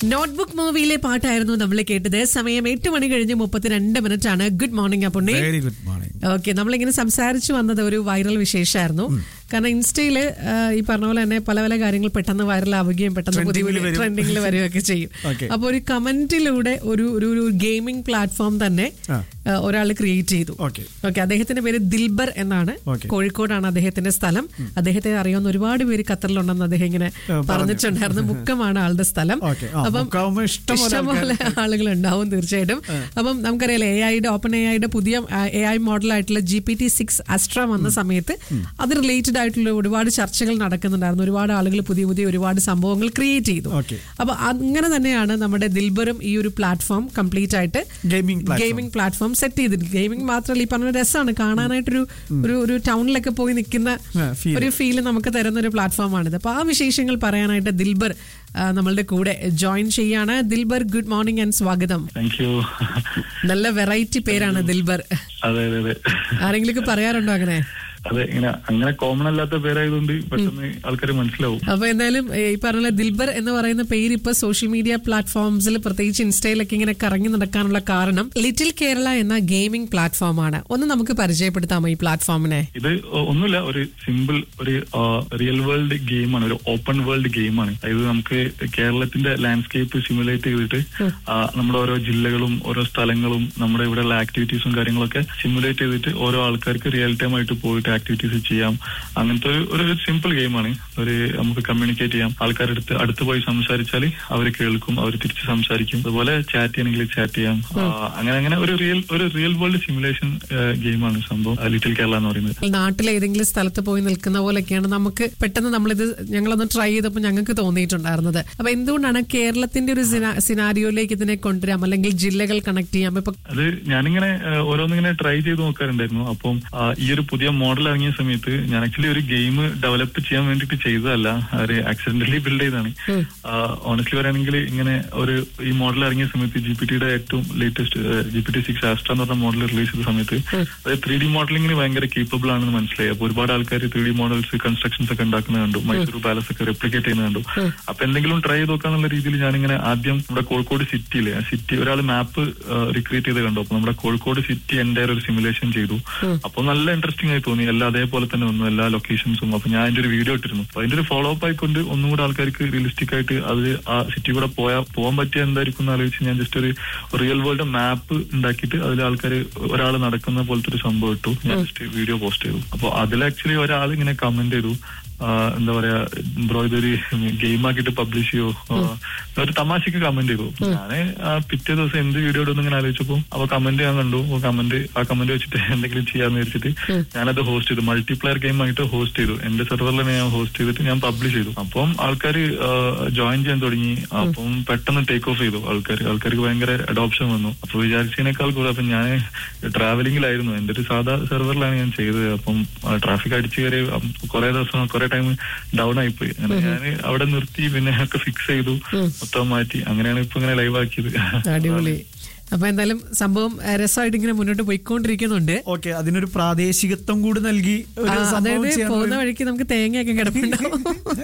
Notebook മൂവിയിലെ പാട്ടായിരുന്നു നമ്മൾ കേട്ടത് സമയം എട്ട് മണി കഴിഞ്ഞ് മുപ്പത്തിരണ്ട് മിനിറ്റ് ആണ് good morning Appunni very good morning okay നമ്മളിങ്ങനെ സംസാരിച്ചു വന്നത് ഒരു വൈറൽ വിശേഷമായിരുന്നു കാരണം ഇൻസ്റ്റയില് ആ, ഈ പറഞ്ഞ പോലെ തന്നെ പല പല കാര്യങ്ങൾ പെട്ടെന്ന് വൈറലാവുകയും പെട്ടെന്ന് പുതിയ Trending ല് പുതിയ വരും. ട്രെൻഡിങ്ങിൽ വരികയൊക്കെ ചെയ്യും Okay. അപ്പോൾ ഒരു കമന്റിലൂടെ ഒരു ഒരു ഒരു ഗെയിമിംഗ് പ്ലാറ്റ്ഫോം തന്നെ ആ. ഒരാൾ ക്രിയേറ്റ് ചെയ്തു Okay. ഓക്കെ അദ്ദേഹത്തിന്റെ പേര് ദിൽബർ എന്നാണ് Okay. കോഴിക്കോടാണ് അദ്ദേഹത്തിന്റെ സ്ഥലം അദ്ദേഹത്തെ അറിയാവുന്ന ഒരുപാട് പേര് ഖത്തറിലുണ്ടെന്ന് അദ്ദേഹം ഇങ്ങനെ പറഞ്ഞു. പറഞ്ഞിട്ടുണ്ടായിരുന്നു മുക്കമാണ് ആളുടെ സ്ഥലം Okay. ആ, മുക്കമാകുമ്പോ ഇഷ്ടംപോലെ ഇഷ്ടംപോലെ ആളുകൾ ഉണ്ടാവും തീർച്ചയായിട്ടും അപ്പം നമുക്കറിയാലോ എ ഐയുടെ ഓപ്പൺ എ ഐയുടെ പുതിയ എ ഐ മോഡലായിട്ടുള്ള G P T six Astra വന്ന സമയത്ത് അത് റിലേറ്റഡ് ആയിട്ടുള്ള ഒരുപാട് ചർച്ചകൾ നടക്കുന്നുണ്ടായിരുന്നു ഒരുപാട് ആളുകൾ പുതിയ പുതിയ ഒരുപാട് സംഭവങ്ങൾ ക്രിയേറ്റ് ചെയ്തു Okay. അപ്പൊ അങ്ങനെ തന്നെയാണ് നമ്മുടെ ദിൽബറും ഈ ഒരു പ്ലാറ്റ്ഫോം കംപ്ലീറ്റ് ആയിട്ട് Gaming platform. Gaming platform set ചെയ്തിട്ട് ഗെയിമിംഗ് മാത്രമല്ല ഈ പറഞ്ഞ രസമാണ് കാണാനായിട്ടൊരു ഒരു ഒരു ടൗണിലൊക്കെ പോയി നിൽക്കുന്ന ആ, feel. ഒരു ഫീല് നമുക്ക് തരുന്ന ഒരു പ്ലാറ്റ്ഫോമാണിത് അപ്പൊ ആ വിശേഷങ്ങൾ പറയാനായിട്ട് ദിൽബർ ആ, നമ്മളുടെ കൂടെ ജോയിൻ ചെയ്യാണ് ദിൽബർ ഗുഡ് മോർണിംഗ് ആൻഡ് സ്വാഗതം താങ്ക് യു നല്ല വെറൈറ്റി പേരാണ് ദിൽബർ അതെ അതെ അതെ ആരെങ്കിലും പറയാറുണ്ടോ അങ്ങനെ അതെ ഇങ്ങനെ അങ്ങനെ കോമൺ അല്ലാത്ത പേരായതുകൊണ്ട് പെട്ടെന്ന് ആൾക്കാർ മനസ്സിലാവും അപ്പൊ എന്തായാലും ഏ, ഈ പറഞ്ഞ ദിൽബർ എന്ന് പറയുന്ന പേര് ഇപ്പൊ സോഷ്യൽ മീഡിയ പ്ലാറ്റ്ഫോംസിൽ പ്രത്യേകിച്ച് ഇൻസ്റ്റയിലൊക്കെ ഇങ്ങനെ കറങ്ങി നടക്കാനുള്ള കാരണം ലിറ്റിൽ കേരള എന്ന ഗെയിമിംഗ് പ്ലാറ്റ്ഫോമാണ് ഒന്ന് നമുക്ക് പരിചയപ്പെടുത്താമോ ഈ പ്ലാറ്റ്ഫോമിനെ ഇത് ഒന്നുമില്ല ഒരു സിമ്പിൾ ഒരു റിയൽ വേൾഡ് ഗെയിമാണ് ഒരു ഓപ്പൺ വേൾഡ് ഗെയിമാണ് അതായത് നമുക്ക് കേരളത്തിന്റെ ലാൻഡ്സ്കേപ്പ് സിമുലേറ്റ് ചെയ്തിട്ട് ആ, നമ്മുടെ ഓരോ ജില്ലകളും ഓരോ സ്ഥലങ്ങളും നമ്മുടെ ഇവിടെയുള്ള ആക്ടിവിറ്റീസും കാര്യങ്ങളൊക്കെ സിമുലേറ്റ് ചെയ്തിട്ട് ഓരോ ആൾക്കാർക്ക് റിയൽ ടൈം ആയിട്ട് പോയിട്ട് ആക്ടിവിറ്റീസ് ചെയ്യാം അങ്ങനത്തെ ഒരു- ഒരു സിമ്പിൾ ഗെയിമാണ് ഒരു നമുക്ക് കമ്മ്യൂണിക്കേറ്റ് ചെയ്യാം ആൾക്കാരുടെ അടുത്ത് അടുത്ത് പോയി സംസാരിച്ചാൽ അവർ കേൾക്കും അവർ തിരിച്ച് സംസാരിക്കും അതുപോലെ ചാറ്റ് ചെയ്യണമെങ്കിൽ ചാറ്റ് ചെയ്യാം ആ, അങ്ങനെ അങ്ങനെ ഒരു റിയൽ ഒരു റിയൽ വേൾഡ് സിമുലേഷൻ ഗെയിമാണ് സംഭവം ലിറ്റിൽ കേരള എന്ന് പറയുന്നത് നാട്ടിൽ ഏതെങ്കിലും സ്ഥലത്ത് പോയി നിൽക്കുന്ന പോലെയൊക്കെയാണ് നമുക്ക് പെട്ടെന്ന് നമ്മളിത് ഞങ്ങളൊന്ന് ട്രൈ ചെയ്തപ്പോൾ ഞങ്ങൾക്ക് തോന്നിയിട്ടുണ്ടായിരുന്നത് അപ്പൊ എന്തുകൊണ്ടാണ് കേരളത്തിന്റെ ഒരു സിനാരിയോയിലേക്ക് ഇതിനെ കൊണ്ടുവരാം അല്ലെങ്കിൽ ജില്ലകൾ കണക്ട് ചെയ്യാം ഇപ്പൊ അത് ഞാനിങ്ങനെ ആ, ഓരോന്നിങ്ങനെ ട്രൈ ചെയ്ത് നോക്കാറുണ്ടായിരുന്നു അപ്പം ആ, ഈ ഒരു പുതിയ മോഡൽ ഇറങ്ങിയ സമയത്ത് ഞാൻ ആക്ച്വലി ഒരു ഗെയിം ഡെവലപ്പ് ചെയ്യാൻ വേണ്ടിയിട്ട് ചെയ്തതല്ല ഒരു ആക്സിഡന്റലി ബിൽഡ് ചെയ്താണ് ഓണസ്റ്റ്ലി പറയുകയാണെങ്കിൽ ഇങ്ങനെ ഒരു ഈ മോഡൽ ഇറങ്ങിയ സമയത്ത് ജി പി ടിയുടെ ഏറ്റവും latest G P T six Astra എന്ന് പറഞ്ഞ മോഡൽ റിലീസ് ചെയ്ത സമയത്ത് അത് ത്രീ ഡി മോഡലിംഗിന് ഭയങ്കര കേപ്പബിൾ ആണെന്ന് മനസ്സിലായി അപ്പൊ ഒരുപാട് ആൾക്കാർ ത്രീ ഡി മോഡൽസ് കൺസ്ട്രക്ഷൻസ് ഒക്കെ ഉണ്ടാക്കുന്നത് കണ്ടു മൈസൂർ പാലസ് ഒക്കെ റെപ്ലിക്കേറ്റ് ചെയ്യുന്നത് കണ്ടു അപ്പൊ എന്തെങ്കിലും ട്രൈ ചെയ്ത് നോക്കാന്നുള്ള രീതിയിൽ ഞാനിങ്ങനെ ആദ്യം നമ്മുടെ കോഴിക്കോട് സിറ്റിയിലെ സിറ്റി ഒരാൾ മാപ്പ് റിക്രിയേറ്റ് ചെയ്ത് കണ്ടു അപ്പൊ നമ്മുടെ കോഴിക്കോട് സിറ്റി എൻ്റെ ഒരു സിമുലേഷൻ ചെയ്തു അപ്പൊ നല്ല ഇൻട്രസ്റ്റിംഗ് ആയി തോന്നി എല്ലാം അതേപോലെ തന്നെ വന്നു എല്ലാ ലൊക്കേഷൻസും അപ്പൊ ഞാൻ അതിന്റെ ഒരു വീഡിയോ ഇട്ടിരുന്നു അപ്പൊ അതിന്റെ ഒരു ഫോളോ അപ്പ് ആയിക്കൊണ്ട് ഒന്നും കൂടെ ആൾക്കാർക്ക് റിയലിസ്റ്റിക് ആയിട്ട് അത് ആ സിറ്റി കൂടെ പോയാ പോകാൻ പറ്റിയ എന്തായിരിക്കും എന്ന് ആലോചിച്ച് ഞാൻ ജസ്റ്റ് ഒരു റിയൽ വേൾഡ് മാപ്പ് ഉണ്ടാക്കിയിട്ട് അതിൽ ആൾക്കാർ ഒരാൾ നടക്കുന്ന പോലത്തെ ഒരു സംഭവം ഇട്ടു ഞാൻ ജസ്റ്റ് വീഡിയോ പോസ്റ്റ് ചെയ്തു അപ്പൊ അതിൽ ആക്ച്വലി ഒരാൾ ഇങ്ങനെ കമന്റ് ചെയ്തു ആ, എന്താ പറയാ ബ്രോ ഇതൊരു ഗെയിം ആക്കിയിട്ട് പബ്ലിഷ് ചെയ്യോ ആ, ഒരു തമാശക്ക് കമന്റ് ചെയ്തു ഞാന് ആ പിറ്റേ ദിവസം എന്ത് വീഡിയോ ഇടുന്നു ഇങ്ങനെ ആലോചിച്ചപ്പോ അപ്പൊ കമന്റ് ഞാൻ കണ്ടു കമന്റ് ആ കമന്റ് വെച്ചിട്ട് എന്തെങ്കിലും ചെയ്യാന്ന് വിചാരിച്ചിട്ട് ഞാനത് ഹോസ്റ്റ് ചെയ്തു മൾട്ടിപ്ലെയർ ഗെയിം ആയിട്ട് ഹോസ്റ്റ് ചെയ്തു എന്റെ സെർവറിൽ തന്നെ ഞാൻ ഹോസ്റ്റ് ചെയ്തിട്ട് ഞാൻ പബ്ലിഷ് ചെയ്തു അപ്പം ആൾക്കാർ ജോയിൻ ചെയ്യാൻ തുടങ്ങി അപ്പം പെട്ടെന്ന് ടേക്ക് ഓഫ് ചെയ്തു ആൾക്കാർ ആൾക്കാർക്ക് ഭയങ്കര അഡോപ്ഷൻ വന്നു അപ്പൊ വിചാരിച്ചതിനേക്കാൾ കൂടുതൽ അപ്പൊ ഞാൻ ട്രാവലിംഗിലായിരുന്നു എന്റെ ഒരു സാധാ സെർവറിലാണ് ഞാൻ ചെയ്തത് അപ്പം ട്രാഫിക് അടിച്ചു കയറി കുറെ ദിവസം കുറെ ടൈം ഡൗൺ ആയിപ്പോയി അങ്ങനെ ഞാൻ അവിടെ നിർത്തി പിന്നെ ഒക്കെ ഫിക്സ് ചെയ്തു മൊത്തം മാറ്റി അങ്ങനെയാണ് ഇപ്പൊ ഇങ്ങനെ ലൈവ് ആക്കിയത് അടിപൊളി അപ്പൊ എന്തായാലും സംഭവം ഏഹ്, രസമായിട്ട് ഇങ്ങനെ മുന്നോട്ട് പോയിക്കൊണ്ടിരിക്കുന്നുണ്ട് ഓക്കെ അതിനൊരു പ്രാദേശികത്വം കൂടി നൽകി ഒരു ആ, സംഭവം അതായത് ചെയ്യാൻ പോകുന്ന വഴിക്ക് നമുക്ക് തേങ്ങയൊക്കെ കിടപ്പുണ്ടാവും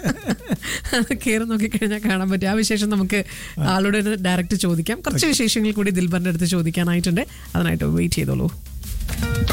അത് കയറി നോക്കിക്കഴിഞ്ഞാൽ കാണാൻ പറ്റും ആ വിശേഷം നമുക്ക് ആളോട് ഡയറക്റ്റ് ചോദിക്കാം കുറച്ച് വിശേഷങ്ങൾ കൂടി ദിൽബറിന്റെ അടുത്ത് ചോദിക്കാനായിട്ടുണ്ട് അതിനായിട്ട് വെയിറ്റ് ചെയ്തോളൂ